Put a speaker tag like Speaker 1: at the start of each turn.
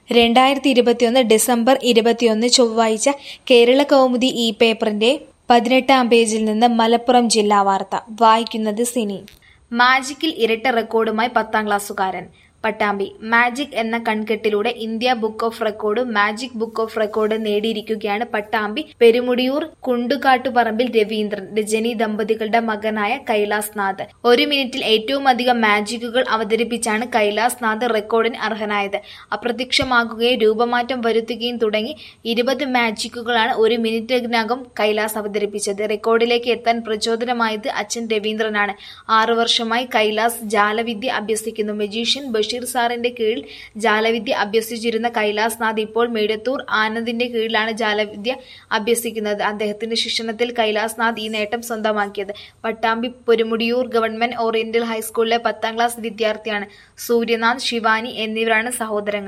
Speaker 1: രണ്ടായിരത്തി ഇരുപത്തിയൊന്ന് ഡിസംബർ ഇരുപത്തിയൊന്ന് ചൊവ്വാഴ്ച കേരള കൗമുദി ഈ പേപ്പറിന്റെ പതിനെട്ടാം പേജിൽ നിന്ന് മലപ്പുറം ജില്ലാ വാർത്ത വായിക്കുന്നത് സിനി മാജിക്കിൽ ഇരട്ട റെക്കോർഡുമായി പത്താം ക്ലാസ്സുകാരൻ പട്ടാമ്പി മാജിക് എന്ന കൺകെട്ടിലൂടെ India book of record magic book of record നേടിയിരിക്കുകയാണ് പട്ടാമ്പി പെരുമുടിയൂർ കുണ്ടുകാട്ടുപറമ്പിൽ രവീന്ദ്രൻ രജനി ദമ്പതികളുടെ മകനായ കൈലാസ് നാഥ് ഒരു മിനിറ്റിൽ ഏറ്റവും അധികം മാജിക്കുകൾ അവതരിപ്പിച്ചാണ് കൈലാസ് നാഥ് റെക്കോർഡിന് അർഹനായത് അപ്രത്യക്ഷമാകുകയും രൂപമാറ്റം വരുത്തുകയും തുടങ്ങി ഇരുപത് മാജിക്കുകളാണ് ഒരു മിനിറ്റിനകം കൈലാസ് അവതരിപ്പിച്ചത് റെക്കോർഡിലേക്ക് എത്താൻ പ്രചോദനമായത് അച്ഛൻ രവീന്ദ്രനാണ് ആറു വർഷമായി കൈലാസ് ജാലവിദ്യ അഭ്യസിക്കുന്നു മജീഷ്യൻ ബഷീർ സാറിന്റെ കീഴിൽ ജാലവിദ്യ അഭ്യസിച്ചിരുന്ന കൈലാസ് നാഥ് ഇപ്പോൾ മേടത്തൂർ ആനന്ദിന്റെ കീഴിലാണ് ജാലവിദ്യ അഭ്യസിക്കുന്നത് അദ്ദേഹത്തിന്റെ ശിക്ഷണത്തിൽ കൈലാസ് നാഥ് ഈ നേട്ടം സ്വന്തമാക്കിയത് പട്ടാമ്പി പൊരുമുടിയൂർ ഗവൺമെന്റ് ഓറിയന്റൽ ഹൈസ്കൂളിലെ പത്താം ക്ലാസ് വിദ്യാർത്ഥിയാണ് സൂര്യനാഥ് ശിവാനി എന്നിവരാണ് സഹോദരങ്ങൾ